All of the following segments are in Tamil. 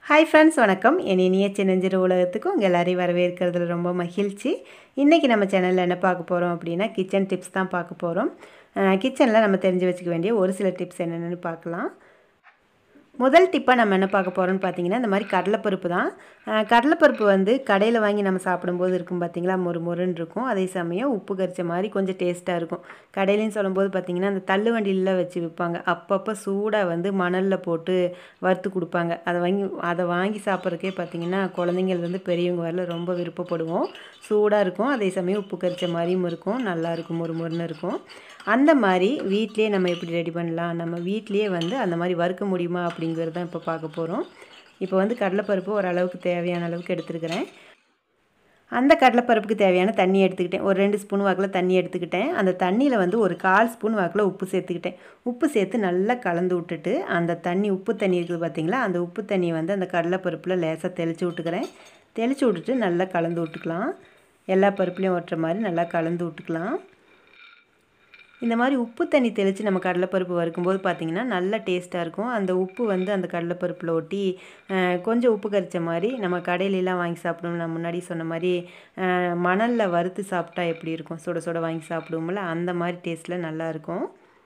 ஹாய் ஃப்ரெண்ட்ஸ் வணக்கம் என் இனிய சின்னஞ்சிறு உலகத்துக்கு உங்கள் எல்லாரையும் வரவேற்கிறதுல ரொம்ப மகிழ்ச்சி இன்றைக்கி நம்ம சேனலில் என்ன பார்க்க போகிறோம் அப்படின்னா கிச்சன் டிப்ஸ் தான் பார்க்க போகிறோம் கிச்சனில் நம்ம தெரிஞ்சு வச்சுக்க வேண்டிய ஒரு சில டிப்ஸ் என்னென்னு பார்க்கலாம் முதல் டிப்பாக நம்ம என்ன பார்க்க போகிறோம்னு பார்த்தீங்கன்னா இந்த மாதிரி கடலைப்பருப்பு தான் அஹ் கடலைப்பருப்பு வந்து கடையில் வாங்கி நம்ம சாப்பிடும்போது இருக்கும் பார்த்தீங்களா மொறு மொறுன்னு இருக்கும் அதே சமயம் உப்பு கரிச்ச மாதிரி கொஞ்சம் டேஸ்ட்டாக இருக்கும் கடையிலையும் சொல்லும்போது பார்த்தீங்கன்னா அந்த தள்ளு வண்டியில் வச்சு விற்பாங்க அப்பப்போ சூடாக வந்து மணலில் போட்டு வறுத்து கொடுப்பாங்க அதை வாங்கி அதை வாங்கி சாப்பிட்றதுக்கே பார்த்தீங்கன்னா குழந்தைங்கள்லேருந்து பெரியவங்க வரல ரொம்ப விருப்பப்படுவோம் சூடாக இருக்கும் அதே சமயம் உப்பு கரிச்ச மாதிரியும் இருக்கும் நல்லா இருக்கும் மொறு மொறுன்னு இருக்கும் அந்த மாதிரி வீட்லேயே நம்ம எப்படி ரெடி பண்ணலாம் நம்ம வீட்லேயே வந்து அந்த மாதிரி வறுக்க முடியுமா அப்படிங்கிறது தான் இப்போ பார்க்க போகிறோம் இப்போ வந்து கடலைப்பருப்பு ஓரளவுக்கு தேவையான அளவுக்கு எடுத்துருக்கிறேன் அந்த கடலைப்பருப்புக்கு தேவையான தண்ணி எடுத்துக்கிட்டேன் ஒரு ரெண்டு ஸ்பூன் வாக்கில் தண்ணி எடுத்துக்கிட்டேன் அந்த தண்ணியில் வந்து ஒரு கால் ஸ்பூன் வாக்கில் உப்பு சேர்த்துக்கிட்டேன் உப்பு சேர்த்து நல்லா கலந்து விட்டுட்டு அந்த தண்ணி உப்பு தண்ணி இருக்குது பார்த்தீங்களா அந்த உப்பு தண்ணியை வந்து அந்த கடலைப்பருப்பில் லேசாக தெளித்து விட்டுக்கிறேன் தெளித்து விட்டுட்டு நல்லா கலந்து விட்டுக்கலாம் எல்லா பருப்புலையும் ஒட்டுற மாதிரி நல்லா கலந்து விட்டுக்கலாம் இந்த மாதிரி உப்பு தண்ணி தெளித்து நம்ம கடலைப்பருப்பு வறுக்கும்போது பார்த்திங்கன்னா நல்ல டேஸ்ட்டாக இருக்கும் அந்த உப்பு வந்து அந்த கடலைப்பருப்பில் ஒட்டி கொஞ்சம் உப்பு கரிச்ச மாதிரி நம்ம கடையிலலாம் வாங்கி சாப்பிடுவோம் நான் முன்னாடி சொன்ன மாதிரி மணலில் வறுத்து சாப்பிட்டா எப்படி இருக்கும் சுட சுட வாங்கி சாப்பிடுவோம்ல அந்த மாதிரி டேஸ்ட்டில் நல்லாயிருக்கும்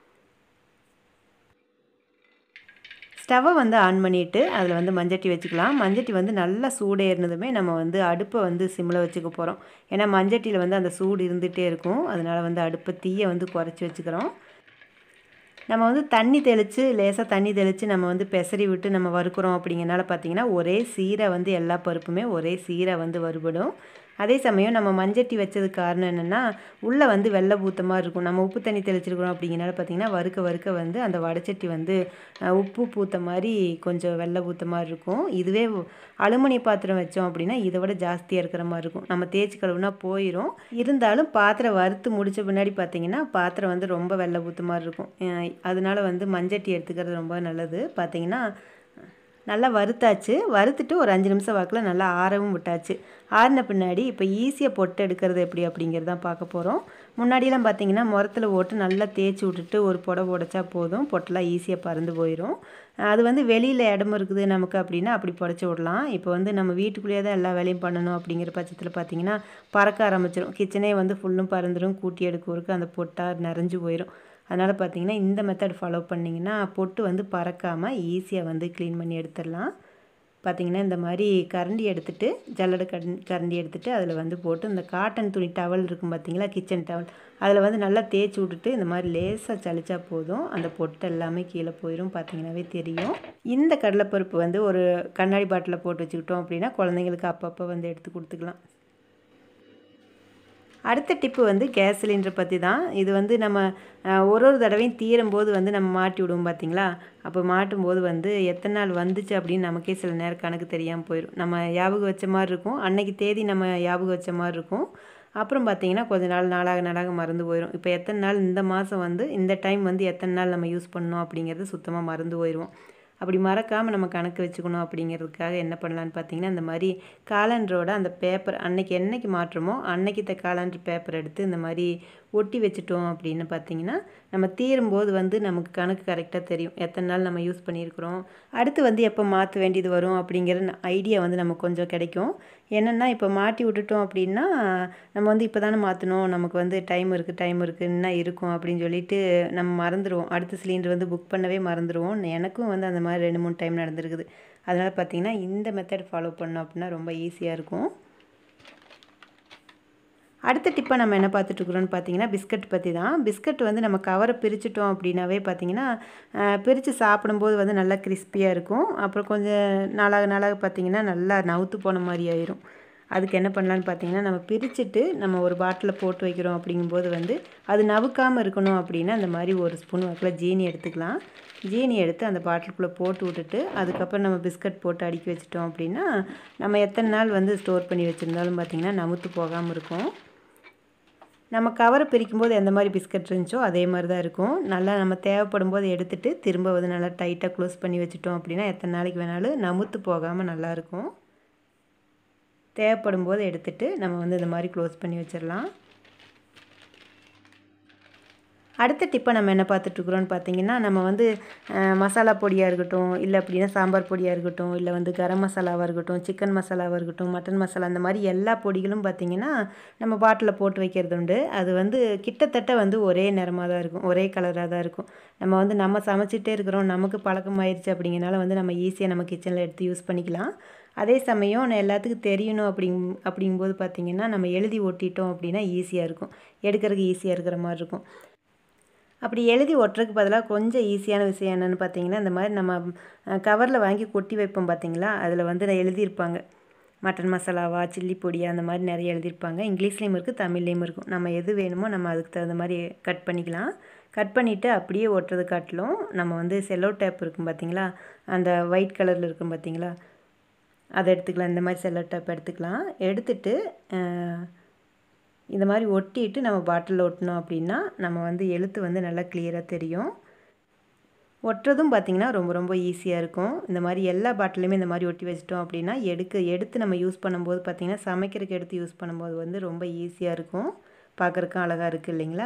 ஸ்டவ்வை வந்து ஆன் பண்ணிவிட்டு அதில் வந்து மஞ்சட்டி வச்சுக்கலாம் மஞ்சட்டி வந்து நல்லா சூடு ஏறினதுமே நம்ம வந்து அடுப்பை வந்து சிம்மில் வச்சுக்க போகிறோம் ஏன்னா மஞ்சட்டியில் வந்து அந்த சூடு இருந்துகிட்டே இருக்கும் அதனால் வந்து அடுப்பை தீயை வந்து குறைச்சி வச்சுக்கிறோம் நம்ம வந்து தண்ணி தெளித்து லேசாக தண்ணி தெளித்து நம்ம வந்து பெசரி விட்டு நம்ம வறுக்கிறோம் அப்படிங்கிறனால பார்த்திங்கன்னா ஒரே சீரை வந்து எல்லா பருப்புமே ஒரே சீரை வந்து வறுபடும் அதே சமயம் நம்ம மஞ்சட்டி வச்சதுக்கு காரணம் என்னென்னா உள்ளே வந்து வெள்ளை பூத்த மாதிரி இருக்கும் நம்ம உப்பு தண்ணி தெளிச்சிருக்கிறோம் அப்படிங்கிறனால பார்த்திங்கன்னா வறுக்க வறுக்க வந்து அந்த வடைச்சட்டி வந்து உப்பு பூத்த மாதிரி கொஞ்சம் வெள்ளை பூத்த மாதிரி இருக்கும் இதுவே அலுமினிய பாத்திரம் வச்சோம் அப்படின்னா இதை விட ஜாஸ்தியாக இருக்கிற மாதிரி இருக்கும் நம்ம தேய்ச்சி கழுவுனா போயிடும் இருந்தாலும் பாத்திரம் வறுத்து முடித்த பின்னாடி பார்த்திங்கன்னா பாத்திரம் வந்து ரொம்ப வெள்ளை பூத்த மாதிரி இருக்கும் அதனால வந்து மஞ்சட்டி எடுத்துக்கிறது ரொம்ப நல்லது பார்த்திங்கன்னா நல்லா வறுத்தாச்சு வறுத்துட்டு ஒரு அஞ்சு நிமிஷம் வாக்கில் நல்லா ஆறவும் விட்டாச்சு ஆறின பின்னாடி இப்போ ஈஸியாக பொட்டு எடுக்கிறது எப்படி அப்படிங்கிறது தான் பார்க்க போகிறோம் முன்னாடியெல்லாம் பார்த்தீங்கன்னா முரத்தில் ஓட்டு நல்லா தேய்ச்சி விட்டுட்டு ஒரு புடவை உடைச்சா போதும் பொட்டெல்லாம் ஈஸியாக பறந்து போயிடும் அது வந்து வெளியில் இடம் இருக்குது நமக்கு அப்படின்னா அப்படி புடச்சி விடலாம் இப்போ வந்து நம்ம வீட்டுக்குள்ளேயே தான் எல்லா வேலையும் பண்ணணும் அப்படிங்கிற பட்சத்தில் பார்த்தீங்கன்னா பறக்க ஆரம்பிச்சிடும் கிச்சனே வந்து ஃபுல்லும் பறந்துடும் கூட்டி எடுக்கிறதுக்கு அந்த பொட்டாக நிறைஞ்சு போயிடும் அதனால் பார்த்தீங்கன்னா இந்த மெத்தட் ஃபாலோ பண்ணிங்கன்னா பொட்டு வந்து பறக்காமல் ஈஸியாக வந்து க்ளீன் பண்ணி எடுத்துடலாம் பார்த்திங்கன்னா இந்த மாதிரி கரண்டி எடுத்துகிட்டு ஜல்லடை கரண்டி கரண்டி எடுத்துகிட்டு அதில் வந்து போட்டு இந்த காட்டன் துணி டவல் இருக்கும் பார்த்தீங்களா கிச்சன் டவல் அதில் வந்து நல்லா தேய்ச்சி விட்டுட்டு இந்த மாதிரி லேசாக சளிச்சா போதும் அந்த பொட்டு எல்லாமே கீழே போயிடும் பார்த்தீங்கன்னாவே தெரியும் இந்த கடலைப்பருப்பு வந்து ஒரு கண்ணாடி பாட்டிலில் போட்டு வச்சுக்கிட்டோம் அப்படின்னா குழந்தைங்களுக்கு அப்பப்போ வந்து எடுத்து கொடுத்துக்கலாம் அடுத்த டிப்பு வந்து கேஸ் சிலிண்டர் பற்றி தான் இது வந்து நம்ம ஒரு ஒரு தடவையும் தீரும் போது வந்து நம்ம மாட்டி விடுவோம் பார்த்தீங்களா அப்போ மாட்டும் போது வந்து எத்தனை நாள் வந்துச்சு அப்படின்னு நமக்கே சில நேரம் கணக்கு தெரியாமல் போயிடும் நம்ம ஞாபகம் வச்ச மாதிரி இருக்கும் அன்னைக்கு தேதி நம்ம ஞாபகம் வச்ச மாதிரி இருக்கும் அப்புறம் பார்த்தீங்கன்னா கொஞ்ச நாள் நாளாக நாளாக மறந்து போயிடும் இப்போ எத்தனை நாள் இந்த மாதம் வந்து இந்த டைம் வந்து எத்தனை நாள் நம்ம யூஸ் பண்ணோம் அப்படிங்கிறது சுத்தமாக மறந்து போயிடுவோம் அப்படி மறக்காமல் நம்ம கணக்கு வச்சுக்கணும் அப்படிங்கிறதுக்காக என்ன பண்ணலான்னு பார்த்தீங்கன்னா இந்த மாதிரி காலண்டரோட அந்த பேப்பர் அன்னைக்கு என்னைக்கு மாற்றமோ அன்னைக்கு இந்த காலண்டர் பேப்பர் எடுத்து இந்த மாதிரி ஒட்டி வச்சுட்டோம் அப்படின்னு பார்த்தீங்கன்னா நம்ம தீரும்போது வந்து நமக்கு கணக்கு கரெக்டாக தெரியும் எத்தனை நாள் நம்ம யூஸ் பண்ணியிருக்கிறோம் அடுத்து வந்து எப்போ மாற்ற வேண்டியது வரும் அப்படிங்கிற ஐடியா வந்து நமக்கு கொஞ்சம் கிடைக்கும் என்னென்னா இப்போ மாட்டி விட்டுட்டோம் அப்படின்னா நம்ம வந்து இப்போ தானே மாற்றணும் நமக்கு வந்து டைம் இருக்குது டைம் இருக்குன்னா இருக்கும் அப்படின்னு சொல்லிட்டு நம்ம மறந்துடுவோம் அடுத்த சிலிண்டர் வந்து புக் பண்ணவே மறந்துடுவோம் எனக்கும் வந்து அந்த மாதிரி ரெண்டு மூணு டைம் நடந்திருக்குது அதனால் பார்த்திங்கன்னா இந்த மெத்தட் ஃபாலோ பண்ணோம் அப்படின்னா ரொம்ப ஈஸியாக இருக்கும் அடுத்த டிப்பை நம்ம என்ன பார்த்துட்ருக்குறோன்னு பார்த்தீங்கன்னா பிஸ்கட் பற்றி தான் பிஸ்கட் வந்து நம்ம கவரை பிரிச்சுட்டோம் அப்படின்னாவே பார்த்தீங்கன்னா பிரித்து சாப்பிடும்போது வந்து நல்லா கிறிஸ்பியாக இருக்கும் அப்புறம் கொஞ்சம் நாளாக நாளாக பார்த்தீங்கன்னா நல்லா நவுத்து போன மாதிரி ஆயிரும் அதுக்கு என்ன பண்ணலான்னு பார்த்தீங்கன்னா நம்ம பிரிச்சுட்டு நம்ம ஒரு பாட்டிலில் போட்டு வைக்கிறோம் அப்படிங்கும்போது வந்து அது நவுக்காமல் இருக்கணும் அப்படின்னா அந்த மாதிரி ஒரு ஸ்பூன் வாக்கில் ஜீனி எடுத்துக்கலாம் ஜீனி எடுத்து அந்த பாட்டிலுக்குள்ளே போட்டு விட்டுட்டு அதுக்கப்புறம் நம்ம பிஸ்கட் போட்டு அடுக்கி வச்சிட்டோம் அப்படின்னா நம்ம எத்தனை நாள் வந்து ஸ்டோர் பண்ணி வச்சுருந்தாலும் பார்த்திங்கன்னா நமுத்து போகாமல் இருக்கும் நம்ம கவரை பிரிக்கும் போது எந்த மாதிரி பிஸ்கட் இருந்துச்சோ அதே மாதிரி தான் இருக்கும் நல்லா நம்ம தேவைப்படும் போது எடுத்துகிட்டு திரும்ப வந்து நல்லா டைட்டாக க்ளோஸ் பண்ணி வச்சுட்டோம் அப்படின்னா எத்தனை நாளைக்கு வேணாலும் நமுத்து போகாமல் நல்லாயிருக்கும் தேவைப்படும் போது எடுத்துகிட்டு நம்ம வந்து இந்த மாதிரி க்ளோஸ் பண்ணி வச்சிடலாம் அடுத்த டிப்பை நம்ம என்ன பார்த்துட்ருக்குறோன்னு பார்த்தீங்கன்னா நம்ம வந்து அஹ், மசாலா பொடியாக இருக்கட்டும் இல்லை அப்படின்னா சாம்பார் பொடியாக இருக்கட்டும் இல்லை வந்து கரம் மசாலாவாக இருக்கட்டும் சிக்கன் மசாலாவாக இருக்கட்டும் மட்டன் மசாலா அந்த மாதிரி எல்லா பொடிகளும் பார்த்திங்கன்னா நம்ம பாட்டிலில் போட்டு வைக்கிறது உண்டு அது வந்து கிட்டத்தட்ட வந்து ஒரே நிறமாக தான் இருக்கும் ஒரே கலராக தான் இருக்கும் நம்ம வந்து நம்ம சமைச்சிட்டே இருக்கிறோம் நமக்கு பழக்கமாயிருச்சு அப்படிங்கிறனால வந்து நம்ம ஈஸியாக நம்ம கிச்சனில் எடுத்து யூஸ் பண்ணிக்கலாம் அதே சமயம் நான் எல்லாத்துக்கும் தெரியணும் அப்படிங் அப்படிங்கும்போது பார்த்திங்கன்னா நம்ம எழுதி ஒட்டிட்டோம் அப்படின்னா ஈஸியாக இருக்கும் எடுக்கிறதுக்கு ஈஸியாக இருக்கிற மாதிரி இருக்கும் அப்படி எழுதி ஒட்டுறதுக்கு பதிலாக கொஞ்சம் ஈஸியான விஷயம் என்னென்னு பார்த்தீங்கன்னா இந்த மாதிரி நம்ம கவரில் வாங்கி கொட்டி வைப்போம் பார்த்தீங்களா அதில் வந்து நான் எழுதியிருப்பாங்க மட்டன் மசாலாவா சில்லி பொடியா அந்த மாதிரி நிறைய எழுதியிருப்பாங்க இங்கிலீஷ்லேயும் இருக்குது தமிழ்லேயும் இருக்கும் நம்ம எது வேணுமோ நம்ம அதுக்கு தகுந்த மாதிரி கட் பண்ணிக்கலாம் கட் பண்ணிவிட்டு அப்படியே ஒட்டுறது காட்டிலும் நம்ம வந்து செல்லோ டேப் இருக்கும் பார்த்தீங்களா அந்த ஒயிட் கலரில் இருக்கும் பார்த்தீங்களா அதை எடுத்துக்கலாம் இந்த மாதிரி செல்லோ டேப் எடுத்துக்கலாம் எடுத்துட்டு அஹ், இந்த மாதிரி ஒட்டிட்டு நம்ம பாட்டிலில் ஒட்டினோம் அப்படின்னா நம்ம வந்து எழுத்து வந்து நல்லா கிளியராக தெரியும் ஒட்டுறதும் பார்த்திங்கன்னா ரொம்ப ரொம்ப ஈஸியாக இருக்கும் இந்த மாதிரி எல்லா பாட்டிலையுமே இந்த மாதிரி ஒட்டி வச்சிட்டோம் அப்படின்னா எடுக்க எடுத்து நம்ம யூஸ் பண்ணும்போது பார்த்திங்கன்னா சமைக்கிறதுக்கு எடுத்து யூஸ் பண்ணும்போது வந்து ரொம்ப ஈஸியாக இருக்கும் பார்க்குறக்கும் அழகாக இருக்குது இல்லைங்களா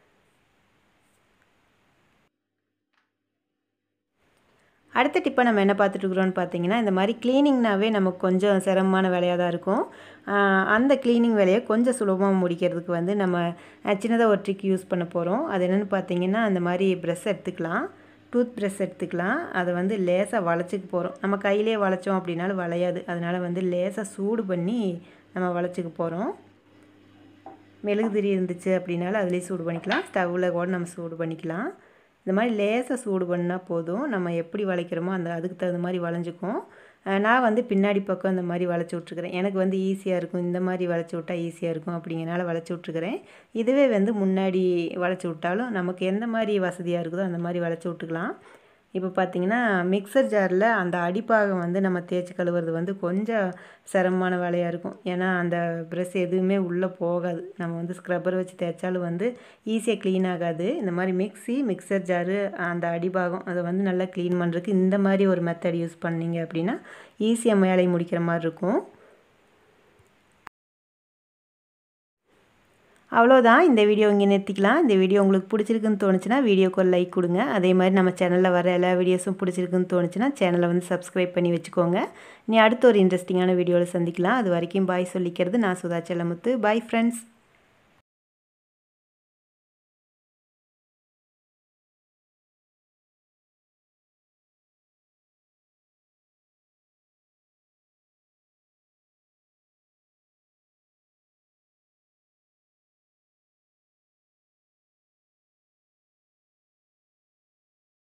அடுத்த டிப்பை நம்ம என்ன பார்த்துட்ருக்குறோன்னு பார்த்தீங்கன்னா இந்த மாதிரி க்ளீனிங்னாவே நமக்கு கொஞ்சம் சிரமமான வேலையாக தான் இருக்கும் ஆஹ் அந்த க்ளீனிங் வேலையை கொஞ்சம் சுலபமாக முடிக்கிறதுக்கு வந்து நம்ம சின்னதாக ஒரு ட்ரிக் யூஸ் பண்ண போகிறோம் அது என்னென்னு பார்த்தீங்கன்னா அந்த மாதிரி ப்ரெஷ் எடுத்துக்கலாம் டூத் ப்ரெஷ் எடுத்துக்கலாம் அதை வந்து லேசாக வளைச்சிக்க போகிறோம் நம்ம கையிலே வளைச்சோம் அப்படின்னாலும் வளையாது அதனால் வந்து லேசாக சூடு பண்ணி நம்ம வளைச்சிக்க போகிறோம் மெழுகுதிரி இருந்துச்சு அப்படின்னாலும் அதுலேயே சூடு பண்ணிக்கலாம் ஸ்டவ்வில் கூட நம்ம சூடு பண்ணிக்கலாம் இந்த மாதிரி லேசாக சூடு பண்ணால் போதும் நம்ம எப்படி வளைக்கிறோமோ அந்த அதுக்கு தகுந்த மாதிரி வளைஞ்சிக்கும் அஹ் நான் வந்து பின்னாடி பக்கம் இந்த மாதிரி வளைச்சி விட்ருக்குறேன் எனக்கு வந்து ஈஸியாக இருக்கும் இந்த மாதிரி வளைச்சி விட்டா ஈஸியாக இருக்கும் அப்படிங்கிறனால வளைச்சி விட்ருக்குறேன் இதுவே வந்து முன்னாடி வளைச்சி விட்டாலும் நமக்கு எந்த மாதிரி வசதியாக இருக்குதோ அந்த மாதிரி வளைச்சி விட்டுக்கலாம் இப்போ பார்த்தீங்கன்னா மிக்சர் ஜாரில் அந்த அடிப்பாகம் வந்து நம்ம தேய்ச்சி கழுவுறது வந்து கொஞ்சம் சிரமமான வேலையாக இருக்கும் ஏன்னா அந்த ப்ரெஷ் எதுவுமே உள்ளே போகாது நம்ம வந்து ஸ்க்ரப்பர் வச்சு தேய்ச்சாலும் வந்து ஈஸியாக க்ளீன் ஆகாது இந்த மாதிரி மிக்ஸி மிக்சர் ஜாரு அந்த அடிபாகம் அதை வந்து நல்லா க்ளீன் பண்ணுறதுக்கு இந்த மாதிரி ஒரு மெத்தட் யூஸ் பண்ணீங்க அப்படின்னா ஈஸியாக வேலையை முடிக்கிற மாதிரி இருக்கும் அவ்வளோதான் இந்த வீடியோ இங்கே நிறுத்திக்கலாம் இந்த வீடியோ உங்களுக்கு பிடிச்சிருக்குன்னு தோணுச்சுன்னா வீடியோக்கு ஒரு லைக் கொடுங்க அதே மாதிரி நம்ம சேனலில் வர எல்லா வீடியோஸும் பிடிச்சிருக்குன்னு தோணுச்சுன்னா சேனலை வந்து சப்ஸ்கிரைப் பண்ணி வச்சுக்கோங்க நீ அடுத்த ஒரு இன்ட்ரெஸ்டிங்கான வீடியோவில் சந்திக்கலாம் அது வரைக்கும் பாய் சொல்லிக்கிறது நான் சுதா செல்லமுத்து பாய் ஃப்ரெண்ட்ஸ்